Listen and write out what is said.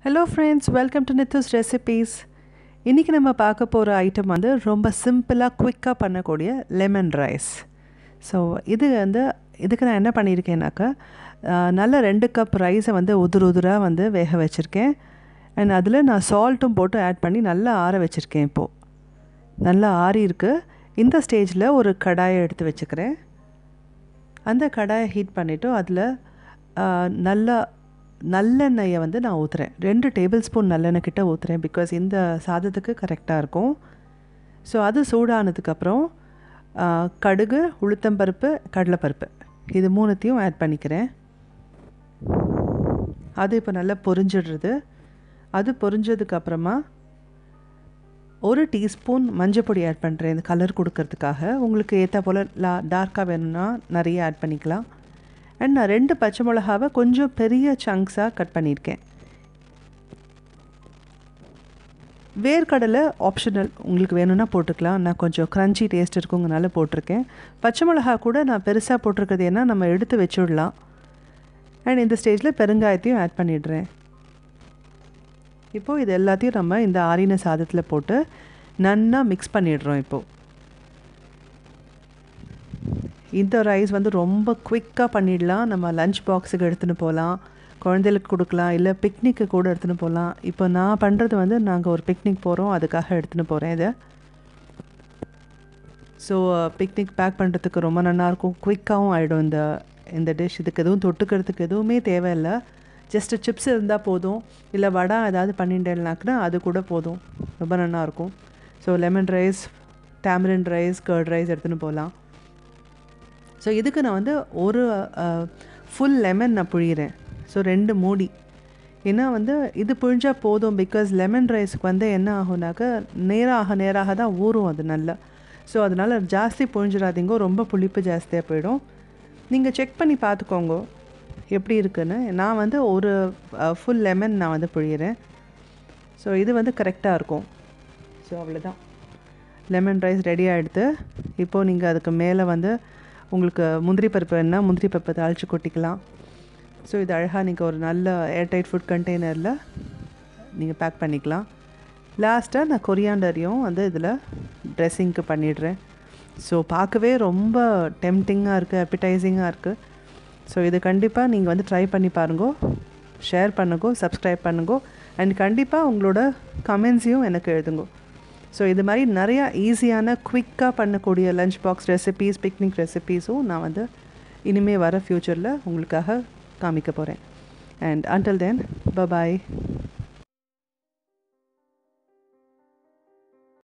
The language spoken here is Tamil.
hello friends welcome to Nithu's recipes இன்றைக்கி நம்ம பார்க்க போகிற ஐட்டம் வந்து ரொம்ப சிம்பிளாக குவிக்காக பண்ணக்கூடிய லெமன் ரைஸ் ஸோ இது வந்து இதுக்கு நான் என்ன பண்ணியிருக்கேன்னாக்கா ஆஹ், நல்ல ரெண்டு கப் ரைஸை வந்து உதுரு உதுராக வந்து வேக வச்சுருக்கேன் அண்ட் அதில் நான் சால்ட்டும் போட்டு ஆட் பண்ணி நல்லா ஆற வச்சுருக்கேன் இப்போது நல்லா ஆறி இருக்கு இந்த ஸ்டேஜில் ஒரு கடாயை எடுத்து வச்சுக்கிறேன் அந்த கடாயை ஹீட் பண்ணிவிட்டு அதில் நல்லா நல்லெண்ணெயை வந்து நான் ஊற்றுறேன் ரெண்டு டேபிள் ஸ்பூன் நல்லெண்ணெய் கிட்ட ஊற்றுறேன் பிகாஸ் இந்த சாதத்துக்கு கரெக்டாக இருக்கும் ஸோ அது சூடானதுக்கப்புறம் கடுகு உளுத்தம்பருப்பு கடலைப்பருப்பு இது மூணுத்தையும் ஆட் பண்ணிக்கிறேன் அது இப்போ நல்லா பொரிஞ்சிடுறது அது பொரிஞ்சதுக்கப்புறமா ஒரு டீஸ்பூன் மஞ்சப்பொடி ஆட் பண்ணுறேன் இந்த கலர் கொடுக்கறதுக்காக உங்களுக்கு ஏற்ற போல் லா டார்க்காக வேணும்னா நிறைய ஆட் பண்ணிக்கலாம் அண்ட் நான் ரெண்டு பச்சை மிளகாவை கொஞ்சம் பெரிய சங்க்ஸாக கட் பண்ணியிருக்கேன் வேர்க்கடலை ஆப்ஷனல் உங்களுக்கு வேணும்னா போட்டுக்கலாம் நான் கொஞ்சம் க்ரன்ச்சி டேஸ்ட் இருக்குங்கனால போட்டிருக்கேன் பச்சை மிளகா கூட நான் பெருசாக போட்டிருக்கிறது ஏன்னா நம்ம எடுத்து வச்சுடலாம் அண்ட் இந்த ஸ்டேஜில் பெருங்காயத்தையும் ஆட் பண்ணிடுறேன் இப்போது இது எல்லாத்தையும் நம்ம இந்த ஆறின சாதத்தில் போட்டு நன்னா மிக்ஸ் பண்ணிடுறோம் இப்போது இந்த ரைஸ் வந்து ரொம்ப குவிக்காக பண்ணிடலாம் நம்ம லஞ்ச் பாக்ஸுக்கு எடுத்துகிட்டு போகலாம் குழந்தைகளுக்கு கொடுக்கலாம் இல்லை பிக்னிக்கு கூட எடுத்துகிட்டு போகலாம் இப்போ நான் பண்ணுறது வந்து நாங்கள் ஒரு பிக்னிக் போகிறோம் அதுக்காக எடுத்துகிட்டு போகிறேன் இதை ஸோ பிக்னிக் பேக் பண்ணுறதுக்கு ரொம்ப நல்லாயிருக்கும் குயிக்காகவும் ஆகிடும் இந்த இந்த டிஷ் இதுக்கு எதுவும் தொட்டுக்கிறதுக்கு எதுவுமே தேவையில்லை ஜஸ்ட்டு சிப்ஸ் இருந்தால் போதும் இல்லை வடை ஏதாவது பண்ணிட்டேன்னாக்குனா அது கூட போதும் ரொம்ப நல்லாயிருக்கும் so lemon rice tamarind rice curd rice எடுத்துகிட்டு போகலாம் ஸோ இதுக்கு நான் வந்து ஒரு ஃபுல் லெமன் நான் புழிகிறேன் ஸோ ரெண்டு மூடி ஏன்னா வந்து இது புழிஞ்சா போதும் பிகாஸ் லெமன் ரைஸ்க்கு வந்து என்ன ஆகும்னாக்கா நேராக நேராக தான் ஊறும் அது நல்லா ஸோ அதனால் ஜாஸ்தி புழிஞ்சிடாதீங்க ரொம்ப புளிப்பு ஜாஸ்தியாக போயிடும் நீங்கள் செக் பண்ணி பார்த்துக்கோங்க எப்படி இருக்குன்னு நான் வந்து ஒரு ஃபுல் லெமன் நான் வந்து புழிகிறேன் ஸோ இது வந்து கரெக்டாக இருக்கும் ஸோ அவ்வளோதான் லெமன் ரைஸ் ரெடி ஆகிடுது இப்போது நீங்கள் அதுக்கு மேலே வந்து உங்களுக்கு முந்திரி பருப்பு வேணால் முந்திரி பருப்பை தாளித்து கொட்டிக்கலாம் ஸோ இது அழகாக நீங்கள் ஒரு நல்ல ஏர்டைட் ஃபுட் கண்டெய்னரில் நீங்கள் பேக் பண்ணிக்கலாம் லாஸ்ட்டாக நான் கொரியாண்டரையும் வந்து இதில் ட்ரெஸ்ஸிங்க்கு பண்ணிடுறேன் ஸோ பார்க்கவே ரொம்ப டெம்டிங்காக இருக்குது அப்பிடைசிங்காக இருக்குது ஸோ இது கண்டிப்பாக நீங்கள் வந்து ட்ரை பண்ணி பாருங்கோ ஷேர் பண்ணுங்கோ சப்ஸ்கிரைப் பண்ணுங்கோ அண்ட் கண்டிப்பாக உங்களோட கமெண்ட்ஸையும் எனக்கு எழுதுங்கோ ஸோ இது மாதிரி நிறையா ஈஸியான குவிக்காக பண்ணக்கூடிய லஞ்ச் பாக்ஸ் ரெசிபீஸ் பிக்னிக் ரெசிபீஸும் நான் வந்து இனிமேல் வர ஃப்யூச்சரில் உங்களுக்காக காமிக்க போகிறேன் அண்ட் அன்டில் தென் பபாய்